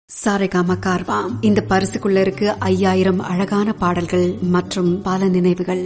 சாரேகாமா கார்வாம் இந்த பரிசுக்குள்ள இருக்கு ஐயாயிரம் அழகான பாடல்கள் மற்றும் பல நினைவுகள்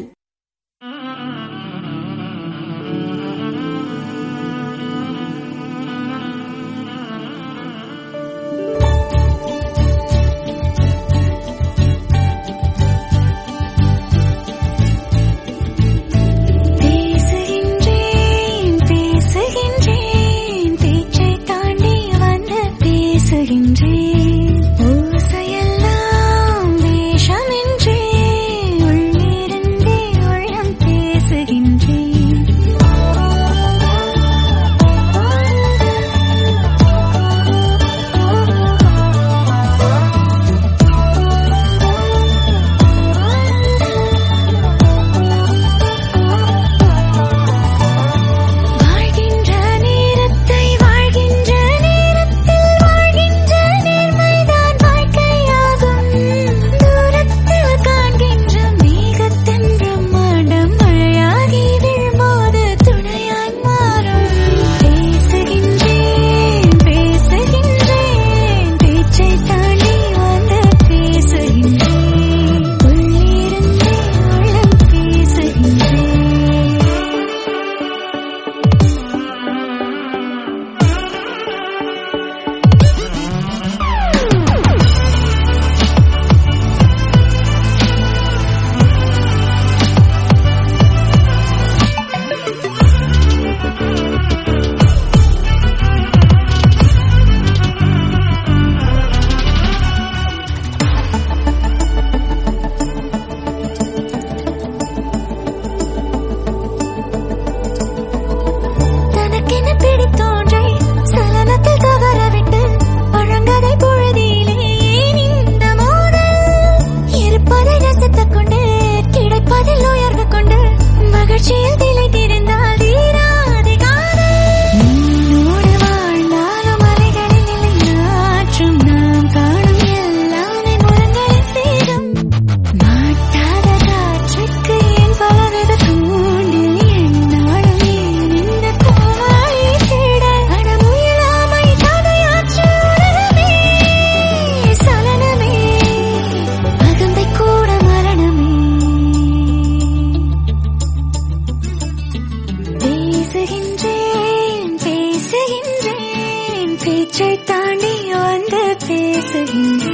பேசுகின்றேன் பேசுகின்றேன் பேச்சை தாண்டி வந்து பேசுகின்றேன் ஓசையெல்லாம் வேஷமின்றே உள்ளிருந்தே உள்ளம் பேசுகின்றேன் வாழ்கின்ற நேரத்தை வாழ்கின்ற நேரத்தில் வாழ்கின்ற நேர்மைதான் வாழ்க்கையாகும் தூரத்தில் காண்கின்ற மேகத்தின் பிரம்மாண்டம் மழையாகி விழும்போது துணையாய் மாறும் பேசுகின்றேன் பேசுகின்றேன் பேச்சை தாண்டி வந்து பேசுகின்றேன் உள்ளிருந்தே உள்ளம் பேசுகின்றேன் தனக்கென பிடித்தோன்றை சலனத்தில் தவறவிட்டு பழங்கதை பொழுதிலே ஏன் இந்த மோதல் இருப்பதை ரசித்துக் கொண்டு கிடைப்பதில் உயர்வு கொண்டு மகிழ்ச்சியில் திளைத்திருந்தால் தீராது காதல் நின்னோடு வாழ்ந்தாலும் அலைகளில் நிலைநாற்றும் நாம் காணும் எல்லாமே முரங்களில் சேரும் மாட்டாத காற்றுக்கு என் பலவித தூண்டில் என்னாலும் ஏன் இந்த கோவாயை தேட அடமுயலாமை கதையாற்று உலகமே சலனமே அகந்தை கூட மரணமே பேசுகின்றேன் பேசுகின்றேன் பேச்சை தாண்டி வந்து பேசுகின்றேன்